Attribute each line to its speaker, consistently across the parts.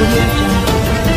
Speaker 1: audio jungle.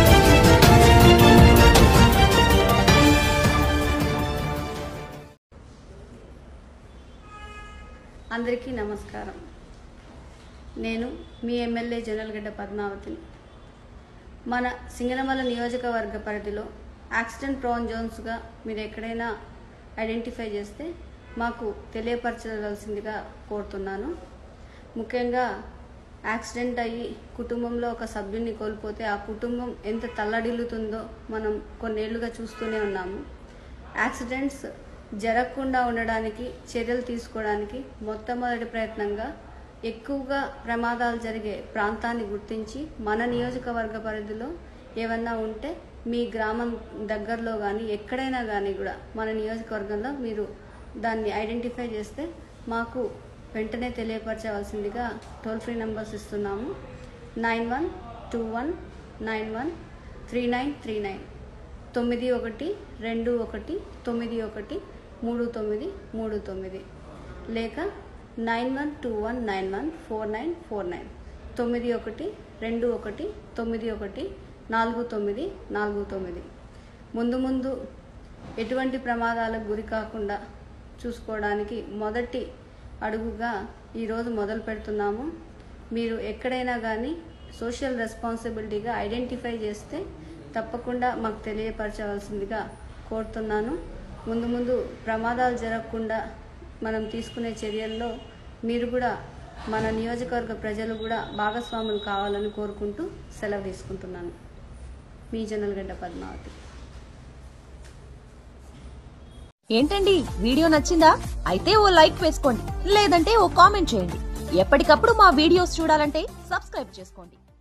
Speaker 2: అందరికీ నమస్కారం నేను మీ ఎమ్మెల్యే జనల్గడ్డ పద్మావతిని మన సింగనమల నియోజకవర్గ పరిధిలో యాక్సిడెంట్ ప్రోన్ జోన్స్గా మీరు ఎక్కడైనా ఐడెంటిఫై చేస్తే మాకు తెలియపరచవలసిందిగా కోరుతున్నాను ముఖ్యంగా యాక్సిడెంట్ అయ్యి కుటుంబంలో ఒక సభ్యుని కోల్పోతే ఆ కుటుంబం ఎంత తల్లడిల్లుతుందో మనం కొన్నేళ్లుగా చూస్తూనే ఉన్నాము యాక్సిడెంట్స్ జరగకుండా ఉండడానికి చర్యలు తీసుకోవడానికి మొట్టమొదటి ప్రయత్నంగా ఎక్కువగా ప్రమాదాలు జరిగే ప్రాంతాన్ని గుర్తించి మన నియోజకవర్గ పరిధిలో ఏమన్నా ఉంటే మీ గ్రామం దగ్గరలో కానీ ఎక్కడైనా కానీ కూడా మన నియోజకవర్గంలో మీరు దాన్ని ఐడెంటిఫై చేస్తే మాకు వెంటనే తెలియపరచవలసిందిగా టోల్ ఫ్రీ నెంబర్స్ ఇస్తున్నాము nine one two one nine one three nine three nine తొమ్మిది ఒకటి రెండు ఒకటి తొమ్మిది ఒకటి మూడు తొమ్మిది మూడు తొమ్మిది లేక nine one two one nine one four nine four nine తొమ్మిది ఒకటి రెండు ఒకటి తొమ్మిది ఒకటి నాలుగు తొమ్మిది నాలుగు తొమ్మిది ముందు ముందు ఎటువంటి ప్రమాదాలకు గురి కాకుండా చూసుకోవడానికి మొదటి అడుగుగా ఈరోజు మొదలు పెడుతున్నాము మీరు ఎక్కడైనా కానీ సోషల్ రెస్పాన్సిబిలిటీగా ఐడెంటిఫై చేస్తే తప్పకుండా మాకు తెలియపరచవలసిందిగా కోరుతున్నాను ముందు ముందు ప్రమాదాలు జరగకుండా మనం తీసుకునే చర్యల్లో మీరు కూడా మన నియోజకవర్గ ప్రజలు కూడా భాగస్వాములు కావాలని కోరుకుంటూ సెలవు తీసుకుంటున్నాను మీ జనల్గడ్డ పద్మావతి
Speaker 3: ఏంటండి వీడియో నచ్చిందా అయితే ఓ లైక్ వేసుకోండి లేదంటే ఓ కామెంట్ చేయండి ఎప్పటికప్పుడు మా వీడియోస్ చూడాలంటే సబ్స్క్రైబ్ చేసుకోండి